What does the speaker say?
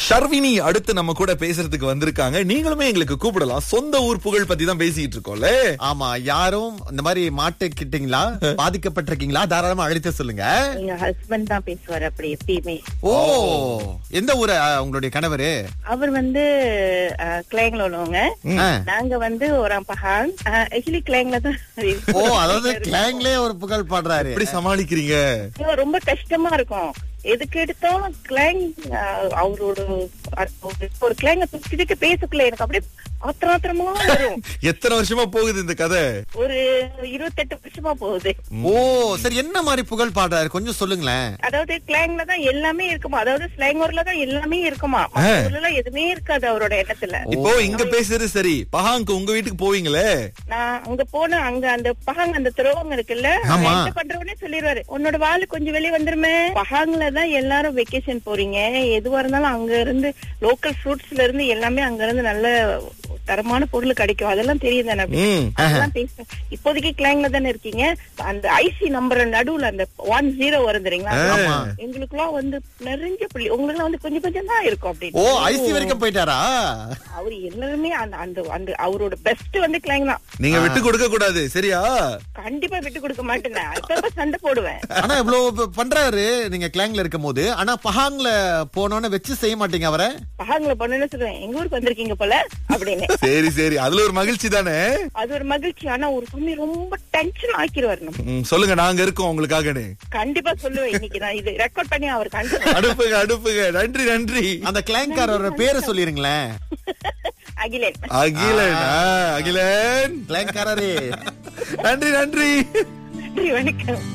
ஷர்வினி அடுத்து நம்ம கூட பேசுறதுக்கு வந்திருக்காங்க நீங்களுமே எங்களுக்கு கூப்பிடலாம் சொந்த ஊர் புகழ் பத்தி தான் பேசிட்டு இருக்கோம்ல ஆமா யாரும் இந்த மாதிரி மாட்டுக்கிட்டீங்களா பாதிக்கப்பட்டிருக்கீங்களா தாராளமா அழைத்து சொல்லுங்க எங்க ஹஸ்பண்ட் தான் பேசுவார் அப்படி எப்பயுமே ஓ எந்த ஊரு அஹ், உங்களுடைய கணவரு அவர் வந்து கிளைங்ல உள்ளவங்க ஆ. நாங்க வந்து ஒரு பஹான் ஆக்சுவலி கிளைங்ல தான் ஓ அதாவது கிளாங்லயே ஒரு புகழ் பாடுறாரு எப்படி சமாளிக்கிறீங்க ஐயோ, ரொம்ப கஷ்டமா இருக்கும் எதுக்கு எடுத்தாலும் கிளைங் அவரோட ஒரு- ஒரு கிளைங்க தூக்கிட்டு பேசக்குள்ள எனக்கு அப்படியே ஆத்திர ஆத்திரமா வரும் எத்தனை வருஷமா போகுது இந்த கதை ஒரு இருபத்தெட்டு வருஷமா போகுது ஓ சரி என்ன மாதிரி புகழ் பாடுறாரு கொஞ்சம் சொல்லுங்களேன் அதாவது கிளைங்ல தான் எல்லாமே இருக்குமா அதாவது ஸ்லாங் ஊர்ல தான் எல்லாமே இருக்குமா மத்த ஊர்ல எல்லாம் எதுவுமே இருக்காது அவரோட எண்ணத்துல இப்போ இங்க பேசுறது சரி பஹாங்க்கு உங்க வீட்டுக்கு போவீங்களே நான் அங்க போன அங்க அந்த பகாங்க அந்த துறவங்க இருக்குல்ல ஆமா. என்ன பண்றவனே சொல்லிடுவாரு உன்னோட வாலு கொஞ்சம் வெளியே வந்துருமே பகாங்ல தான் எல்லாரும் வெக்கேஷன் போறீங்க எதுவா இருந்தாலும் அங்க இருந்து லோக்கல் ஃப்ரூட்ஸ்ல இருந்து எல்லாமே அங்க இருந்து நல்ல தரமான பொருள் கிடைக்கும் அதெல்லாம் தெரியும் தானே அப்படி. ம் அதெல்லாம் பேசுறேன் இப்போதைக்கு கிளைங்ல தானே இருக்கீங்க அந்த ஐசி நம்பர் நடுவுல அந்த ஒன் ஜீரோ வரும் தெரியுங்களா ஆமா. எங்களுக்குலாம் வந்து நிறைஞ்ச புள்ளி உங்களுக்கு வந்து கொஞ்சம் கொஞ்சம் தான் இருக்கும் ஓ அப்படின்னு ஐசி வரைக்கும் போயிட்டாரா அவர் எல்லாருமே அந்த அந்த அந்த அவரோட பெஸ்ட் வந்து கிளைங் தான் நீங்க விட்டு கொடுக்க கூடாது சரியா கண்டிப்பா விட்டு கொடுக்க மாட்டேன் நான். அப்பப்ப சண்டை போடுவேன் ஆனா இவ்வளவு ப- பண்றாரு நீங்க கிளாங்ல இருக்கும் போது ஆனா பஹாங்ல போனோன்னு வச்சு செய்ய மாட்டீங்க அவரை பகாங்கள பொண்ணுன்னு சொல்லுவேன் எங்க ஊருக்கு வந்திருக்கீங்க போல அப்படின்னு சரி சரி அதுல ஒரு மகிழ்ச்சி தானே அது ஒரு மகிழ்ச்சி ஆனா ஒரு சமயம் ரொம்ப டென்ஷன் ஆக்கிடுவாரு நம்ம ம், சொல்லுங்க நாங்க இருக்கோம் உங்களுக்காகன்னு கண்டிப்பா சொல்லுவேன் இன்னைக்கு நான் இது ரெக்கார்ட் பண்ணி அவருக்கு அனுப்புறேன் அடுப்புங்க அடுப்புங்க நன்றி நன்றி அந்த கிளாங்காரோட பேரை சொல்லிருங்களேன் அகிலேன் அகிலன் ஆ, அகிலன் கிளாங்காரரே நன்றி நன்றி நன்றி வணக்கம்